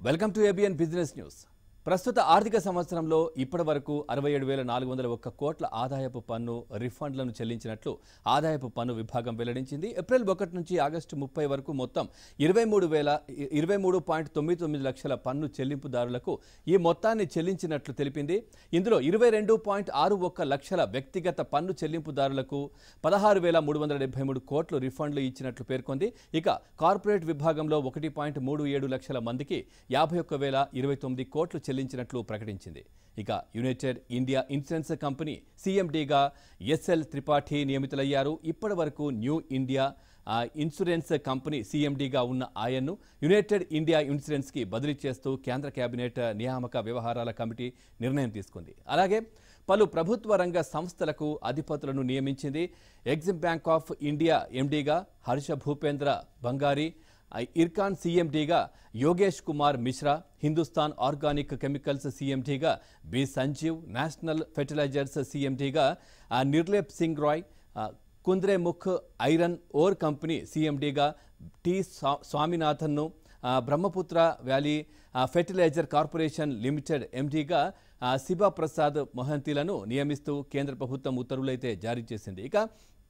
welcome to ABN business news ప్రస్తుత ఆర్థిక సంవత్సరంలో ఇప్పటి వరకు అరవై ఏడు వేల నాలుగు వందల ఒక్క కోట్ల ఆదాయపు పన్ను రిఫండ్లను చెల్లించినట్లు ఆదాయపు పన్ను విభాగం వెల్లడించింది ఏప్రిల్ ఒకటి నుంచి ఆగస్టు ముప్పై వరకు మొత్తం ఇరవై మూడు వేల ఇరవై మూడు పాయింట్ తొమ్మిది తొమ్మిది లక్షల పన్ను చెల్లింపుదారులకు ఈ మొత్తాన్ని చెల్లించినట్లు తెలిపింది ఇందులో ఇరవై రెండు పాయింట్ ఆరు ఒక్క లక్షల వ్యక్తిగత పన్ను చెల్లింపుదారులకు పదహారు వేల మూడు వందల డెబ్బై మూడు కోట్లు రిఫండ్లు ఇచ్చినట్లు పేర్కొంది ఇక కార్పొరేట్ విభాగంలో ఒకటి పాయింట్ మూడు ఏడు లక్షల మందికి యాభై ఒక్క వేల ఇరవై తొమ్మిది కోట్లు చెల్లించినట్లు ప్రకటించింది ఇక యునైటెడ్ ఇండియా ఇన్సూరెన్స్ కంపెనీ సీఎండీగా ఎస్ఎల్ త్రిపాఠి నియమితులయ్యారు ఇప్పటి వరకు న్యూ ఇండియా ఆ, ఇన్సూరెన్స్ కంపెనీ సీఎండీగా ఉన్న ఆయన్ను యునైటెడ్ ఇండియా ఇన్సూరెన్స్కి బదిలీ చేస్తూ కేంద్ర కేబినెట్ నియామక వ్యవహారాల కమిటీ నిర్ణయం తీసుకుంది అలాగే పలు ప్రభుత్వ రంగ సంస్థలకు అధిపతులను నియమించింది ఎగ్జిమ్ బ్యాంక్ ఆఫ్ ఇండియా ఎండీగా హర్ష భూపేంద్ర బంగారి ఇర్కాన్ సీఎండీగా యోగేష్ కుమార్ మిశ్రా హిందుస్థాన్ ఆర్గానిక్ కెమికల్స్ సీఎండీగా బి సంజీవ్ నేషనల్ ఫెర్టిలైజర్స్ సీఎండీగా నిర్లేప్ సింగ్ రాయ్ ఆ, కుంద్రేముఖ్ ఐరన్ ఓర్ కంపెనీ సీఎండీగా టి స్వా- స్వామినాథన్ను ఆ, బ్రహ్మపుత్ర వ్యాలీ ఆ, ఫెర్టిలైజర్ కార్పొరేషన్ లిమిటెడ్ ఎండీగా ఆ, శిబా ప్రసాద్ మొహంతిలను నియమిస్తూ కేంద్ర ప్రభుత్వం ఉత్తర్వులైతే జారీ చేసింది ఇక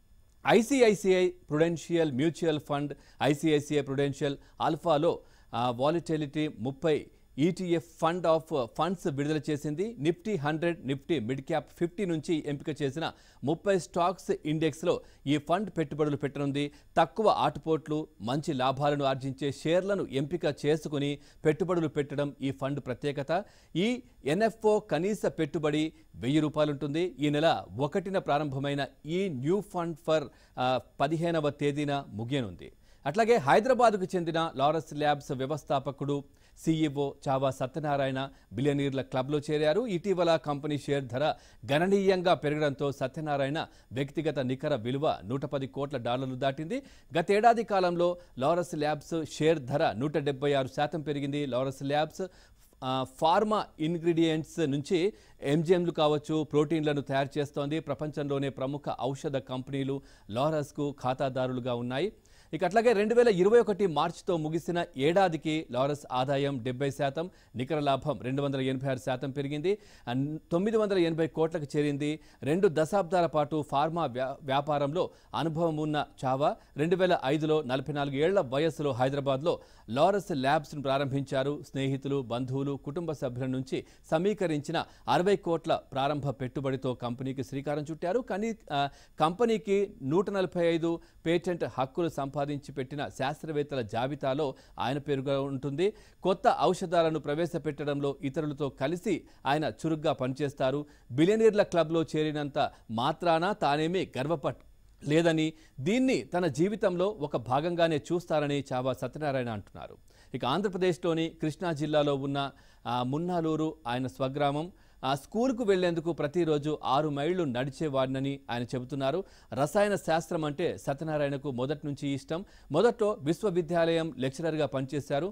ICICI Prudential mutual fund ICICI Prudential alpha low volatility ముప్పై ఈటీఎఫ్ ఫండ్ ఆఫ్ ఫండ్స్ విడుదల చేసింది Nifty hundred Nifty mid cap fifty నుంచి ఎంపిక చేసిన ముప్పై స్టాక్స్ ఇండెక్స్లో ఈ ఫండ్ పెట్టుబడులు పెట్టనుంది తక్కువ ఆటుపోట్లు మంచి లాభాలను ఆర్జించే షేర్లను ఎంపిక చేసుకుని పెట్టుబడులు పెట్టడం ఈ ఫండ్ ప్రత్యేకత ఈ ఎన్ఎఫ్ఓ కనీస పెట్టుబడి వెయ్యి రూపాయలుంటుంది ఈ నెల ఒకటిన ప్రారంభమైన ఈ న్యూ ఫండ్ ఫర్ ఆ, పదిహేనవ తేదీన ముగియనుంది అట్లాగే హైదరాబాద్కు చెందిన లారస్ ల్యాబ్స్ వ్యవస్థాపకుడు సీఈఓ చావా సత్యనారాయణ బిలియనీర్ల క్లబ్లో చేరారు ఇటీవల కంపెనీ షేర్ ధర గణనీయంగా పెరగడంతో సత్యనారాయణ వ్యక్తిగత నికర విలువ నూట పది కోట్ల డాలర్లు దాటింది గతేడాది కాలంలో లారస్ ల్యాబ్స్ షేర్ ధర నూట డెబ్బై ఆరు శాతం పెరిగింది లారస్ ల్యాబ్స్ ఆ, ఫార్మా ఇంగ్రీడియంట్స్ నుంచి ఎంజిఎంలు కావచ్చు ప్రోటీన్లను తయారు చేస్తోంది ప్రపంచంలోనే ప్రముఖ ఔషధ కంపెనీలు లారస్కు ఖాతాదారులుగా ఉన్నాయి ఇక అట్లాగే రెండు వేల ఇరవై ఒకటి మార్చితో ముగిసిన ఏడాదికి లారస్ ఆదాయం డెబ్బై శాతం నికర లాభం రెండు వందల ఎనభై ఆరు శాతం పెరిగింది అన్- తొమ్మిది వందల ఎనభై కోట్లకు చేరింది రెండు దశాబ్దాల పాటు ఫార్మా వ్యా- వ్యాపారంలో అనుభవం ఉన్న చావా రెండు వేల ఐదులో నలభై నాలుగు ఏళ్ల వయస్సులో హైదరాబాద్లో లారస్ ల్యాబ్స్ను ప్రారంభించారు స్నేహితులు బంధువులు కుటుంబ సభ్యుల నుంచి సమీకరించిన అరవై కోట్ల ప్రారంభ పెట్టుబడితో కంపెనీకి శ్రీకారం చుట్టారు కానీ ఆ, కంపెనీకి నూట నలభై ఐదు పేటెంట్ హక్కులు సంపాదించి పెట్టిన శాస్త్రవేత్తల జాబితాలో ఆయన పేరుగా ఉంటుంది కొత్త ఔషధాలను ప్రవేశపెట్టడంలో ఇతరులతో కలిసి ఆయన చురుగ్గా పనిచేస్తారు బిలియనీర్ల క్లబ్లో చేరినంత మాత్రాన తానేమీ గర్వపట్ లేదని దీన్ని తన జీవితంలో ఒక భాగంగానే చూస్తారని చావా సత్యనారాయణ అంటున్నారు ఇక ఆంధ్రప్రదేశ్లోని కృష్ణా జిల్లాలో ఉన్న ఆ, మున్నాలూరు ఆయన స్వగ్రామం ఆ స్కూల్కు వెళ్లేందుకు ప్రతిరోజు ఆరు మైళ్లు నడిచేవాడినని ఆయన చెబుతున్నారు రసాయన శాస్త్రం అంటే సత్యనారాయణకు మొదటి నుంచి ఇష్టం మొదట్లో విశ్వవిద్యాలయం లెక్చరర్గా పనిచేశారు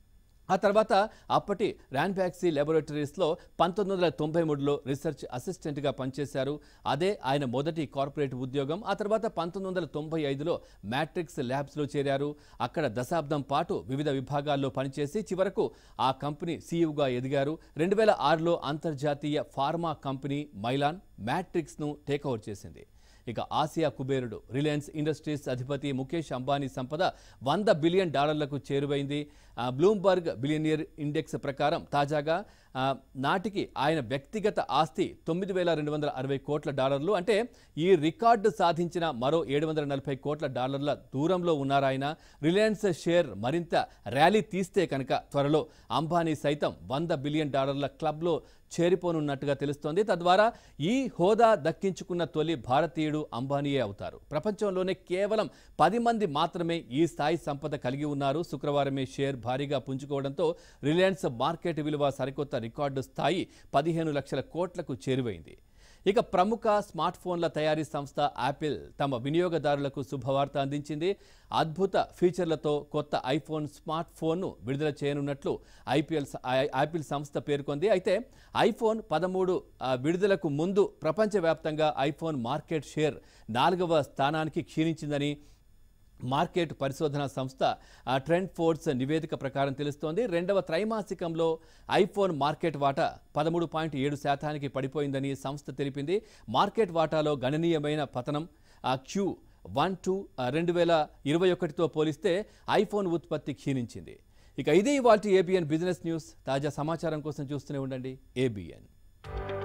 ఆ తర్వాత అప్పటి ర్యాన్బ్యాక్సీ ల్యాబొరేటరీస్లో పంతొమ్మిది వందల తొంభై మూడులో రీసెర్చ్ అసిస్టెంట్గా పనిచేశారు అదే ఆయన మొదటి కార్పొరేట్ ఉద్యోగం ఆ తర్వాత పంతొమ్మిది వందల తొంభై ఐదులో మ్యాట్రిక్స్ ల్యాబ్స్లో చేరారు అక్కడ దశాబ్దం పాటు వివిధ విభాగాల్లో పనిచేసి చివరకు ఆ కంపెనీ సీఈఓగా ఎదిగారు రెండు వేల ఆరులో అంతర్జాతీయ ఫార్మా కంపెనీ మైలాన్ మ్యాట్రిక్స్ను టేక్ఓవర్ చేసింది ఇక ఆసియా కుబేరుడు రిలయన్స్ ఇండస్ట్రీస్ అధిపతి ముఖేష్ అంబానీ సంపద వంద బిలియన్ డాలర్లకు చేరువైంది ఆ, బ్లూంబర్గ్ బిలియనియర్ ఇండెక్స్ ప్రకారం తాజాగా ఆ, నాటికి ఆయన వ్యక్తిగత ఆస్తి తొమ్మిది వేల రెండు వందల అరవై కోట్ల డాలర్లు అంటే ఈ రికార్డు సాధించిన మరో ఏడు వందల నలభై కోట్ల డాలర్ల దూరంలో ఉన్నారాయన రిలయన్స్ షేర్ మరింత ర్యాలీ తీస్తే కనుక త్వరలో అంబానీ సైతం వంద బిలియన్ డాలర్ల క్లబ్లో చేరిపోనున్నట్టుగా తెలుస్తోంది తద్వారా ఈ హోదా దక్కించుకున్న తొలి భారతీయుడు అంబానీయే అవుతారు ప్రపంచంలోనే కేవలం పది మంది మాత్రమే ఈ స్థాయి సంపద కలిగి ఉన్నారు శుక్రవారమే షేర్ భారీగా పుంజుకోవడంతో రిలయన్స్ మార్కెట్ విలువ సరికొత్త రికార్డు స్థాయి పదిహేను లక్షల కోట్లకు చేరువైంది ఇక ప్రముఖ స్మార్ట్ ఫోన్ల తయారీ సంస్థ యాపిల్ తమ వినియోగదారులకు శుభవార్త అందించింది అద్భుత ఫీచర్లతో కొత్త ఐఫోన్ స్మార్ట్ ఫోన్ను విడుదల చేయనున్నట్లు ఐపీఎల్ యాపిల్ సంస్థ పేర్కొంది అయితే ఐఫోన్ పదమూడు ఆ, విడుదలకు ముందు ప్రపంచవ్యాప్తంగా ఐఫోన్ మార్కెట్ షేర్ నాలుగవ స్థానానికి క్షీణించిందని మార్కెట్ పరిశోధన సంస్థ ఆ, ట్రెండ్ ఫోర్స్ నివేదిక ప్రకారం తెలుస్తోంది రెండవ త్రైమాసికంలో ఐఫోన్ మార్కెట్ వాటా పదమూడు పాయింట్ ఏడు శాతానికి పడిపోయిందని సంస్థ తెలిపింది మార్కెట్ వాటాలో గణనీయమైన పతనం ఆ క్యూ వన్ టూ రెండు వేల ఇరవై ఒకటితో పోలిస్తే ఐఫోన్ ఉత్పత్తి క్షీణించింది ఇక ఇది ఇవాల్టి ఏబిఎన్ బిజినెస్ న్యూస్ తాజా సమాచారం కోసం చూస్తూనే ఉండండి ఏబిఎన్